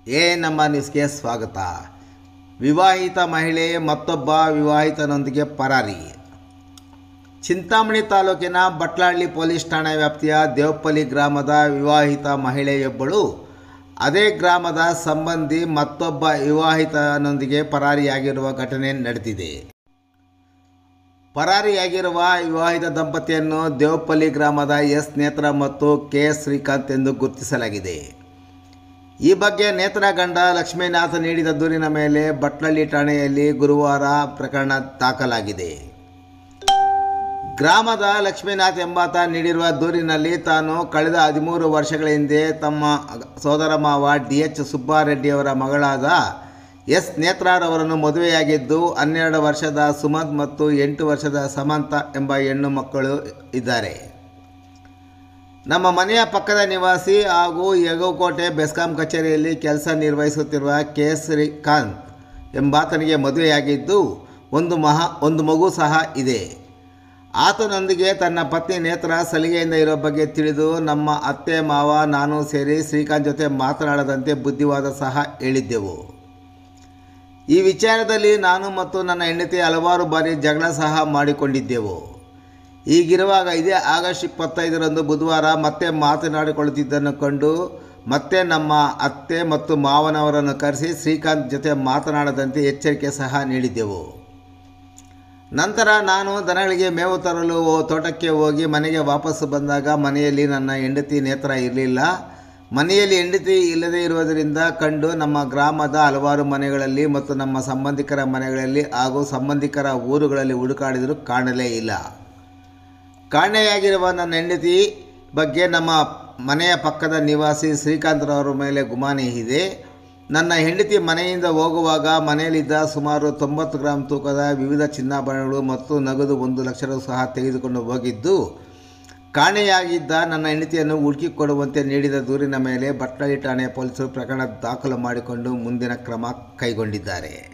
A ನಮ್ಮ ನ್ಯೂಸ್ಗೆ ಸ್ವಾಗತ ವಿವಾಹಿತ ಮಹಿಳೆ ಮತ್ತೊಬ್ಬ ವಿವಾಹಿತನೊಂದಿಗೆ ಪರಾರಿ ಚಿಂತಾಮಣಿ ತಾಲೂಕಿನ ಬಟ್ಲಹಳ್ಳಿ ಪೊಲೀಸ್ ಠಾಣೆ ವ್ಯಾಪ್ತಿಯ ದೇವಪಲ್ಲಿ ಗ್ರಾಮದ ವಿವಾಹಿತ ಮಹಿಳೆಯೊಬ್ಬಳು ಅದೇ ಗ್ರಾಮದ ಸಂಬಂಧಿ ಮತ್ತೊಬ್ಬ ವಿವಾಹಿತನೊಂದಿಗೆ ಪರಾರಿಯಾಗಿರುವ ಘಟನೆ ನಡೆದಿದೆ ಪರಾರಿಯಾಗಿರುವ ವಿವಾಹಿತ ದಂಪತಿಯನ್ನು ದೇವಪಲ್ಲಿ ಗ್ರಾಮದ ಎಸ್ ನೇತ್ರ ಮತ್ತು ಕೆ ಎಸ್ ಶ್ರೀಕಾಂತ್ ಎಂದು ಗುರುತಿಸಲಾಗಿದೆ ಈ ಬಗ್ಗೆ ನೇತ್ರ ಗಂಡ ಲಕ್ಷ್ಮೀನಾಥ್ ನೀಡಿದ ದೂರಿನ ಮೇಲೆ ಬಟ್ಲಳ್ಳಿ ಠಾಣೆಯಲ್ಲಿ ಗುರುವಾರ ಪ್ರಕರಣ ದಾಖಲಾಗಿದೆ ಗ್ರಾಮದ ಲಕ್ಷ್ಮೀನಾಥ್ ಎಂಬಾತ ನೀಡಿರುವ ದೂರಿನಲ್ಲಿ ತಾನು ಕಳೆದ ಹದಿಮೂರು ವರ್ಷಗಳ ಹಿಂದೆ ತಮ್ಮ ಸೋದರ ಮಾವ ಡಿ ಎಚ್ ಸುಬ್ಬಾರೆಡ್ಡಿಯವರ ಮಗಳಾದ ಎಸ್ ನೇತ್ರಾರವರನ್ನು ಮದುವೆಯಾಗಿದ್ದು ಹನ್ನೆರಡು ವರ್ಷದ ಸುಮಂತ್ ಮತ್ತು ಎಂಟು ವರ್ಷದ ಸಮಂತ ಎಂಬ ಹೆಣ್ಣು ಮಕ್ಕಳು ಇದ್ದಾರೆ ನಮ್ಮ ಮನೆಯ ಪಕ್ಕದ ನಿವಾಸಿ ಹಾಗೂ ಯಗವಕೋಟೆ ಬೆಸ್ಕಾಂ ಕಚೇರಿಯಲ್ಲಿ ಕೆಲಸ ನಿರ್ವಹಿಸುತ್ತಿರುವ ಕೆ ಶ್ರೀಕಾಂತ್ ಎಂಬಾತನಿಗೆ ಮದುವೆಯಾಗಿದ್ದು ಒಂದು ಮಹಾ ಒಂದು ಮಗು ಸಹ ಇದೆ ಆತನೊಂದಿಗೆ ತನ್ನ ಪತ್ನಿ ನೇತ್ರ ಸಲಿಗೆಯಿಂದ ಇರೋ ಬಗ್ಗೆ ತಿಳಿದು ನಮ್ಮ ಅತ್ತೆ ಮಾವ ನಾನು ಸೇರಿ ಶ್ರೀಕಾಂತ್ ಜೊತೆ ಮಾತನಾಡದಂತೆ ಬುದ್ಧಿವಾದ ಸಹ ಹೇಳಿದ್ದೆವು ಈ ವಿಚಾರದಲ್ಲಿ ನಾನು ಮತ್ತು ನನ್ನ ಹೆಂಡತಿ ಹಲವಾರು ಬಾರಿ ಜಗಳ ಸಹ ಮಾಡಿಕೊಂಡಿದ್ದೆವು ಹೀಗಿರುವಾಗ ಇದೇ ಆಗಸ್ಟ್ ಇಪ್ಪತ್ತೈದರಂದು ಬುಧವಾರ ಮತ್ತೆ ಮಾತನಾಡಿಕೊಳ್ಳುತ್ತಿದ್ದನ್ನು ಕಂಡು ಮತ್ತೆ ನಮ್ಮ ಅತ್ತೆ ಮತ್ತು ಮಾವನವರನ್ನು ಕರೆಸಿ ಶ್ರೀಕಾಂತ್ ಜೊತೆ ಮಾತನಾಡದಂತೆ ಎಚ್ಚರಿಕೆ ಸಹ ನೀಡಿದ್ದೆವು ನಂತರ ನಾನು ದನಗಳಿಗೆ ಮೇವು ತರಲು ಹೋ- ತೋಟಕ್ಕೆ ಹೋಗಿ ಮನೆಗೆ ವಾಪಸ್ಸು ಬಂದಾಗ ಮನೆಯಲ್ಲಿ ನನ್ನ ಹೆಂಡತಿ ನೇತ್ರ ಇರಲಿಲ್ಲ ಮನೆಯಲ್ಲಿ ಹೆಂಡತಿ ಇಲ್ಲದೇ ಇರುವುದರಿಂದ ಕಂಡು ನಮ್ಮ ಗ್ರಾಮದ ಹಲವಾರು ಮನೆಗಳಲ್ಲಿ ಮತ್ತು ನಮ್ಮ ಸಂಬಂಧಿಕರ ಮನೆಗಳಲ್ಲಿ ಹಾಗೂ ಸಂಬಂಧಿಕರ ಊರುಗಳಲ್ಲಿ ಹುಡುಕಾಡಿದರೂ ಕಾಣಲೇ ಇಲ್ಲ ಕಾಣೆಯಾಗಿರುವ ನನ್ನ ಹೆಂಡತಿ ಬಗ್ಗೆ ನಮ್ಮ ಮನೆಯ ಪಕ್ಕದ ನಿವಾಸಿ ಶ್ರೀಕಾಂತ್ರವರ ಮೇಲೆ ಗುಮಾನಿ ಇದೆ ನನ್ನ ಹೆಂಡತಿ ಮನೆಯಿಂದ ಹೋಗುವಾಗ ಮನೆಯಲ್ಲಿದ್ದ ಸುಮಾರು ತೊಂಬತ್ತು ಗ್ರಾಂ ತೂಕದ ವಿವಿಧ ಚಿನ್ನಾಭರಣಗಳು ಮತ್ತು ನಗದು ಒಂದು ಲಕ್ಷ ರು ಸಹ ತೆಗೆದುಕೊಂಡು ಹೋಗಿದ್ದು ಕಾಣೆಯಾಗಿದ್ದ ನನ್ನ ಹೆಂಡತಿಯನ್ನು ಹುಡುಕಿಕೊಡುವಂತೆ ನೀಡಿದ ದೂರಿನ ಮೇಲೆ ಬಟ್ಲಳ್ಳಿ ಠಾಣೆ ಪೊಲೀಸರು ಪ್ರಕರಣ ದಾಖಲು ಮಾಡಿಕೊಂಡು ಮುಂದಿನ ಕ್ರಮ ಕೈಗೊಂಡಿದ್ದಾರೆ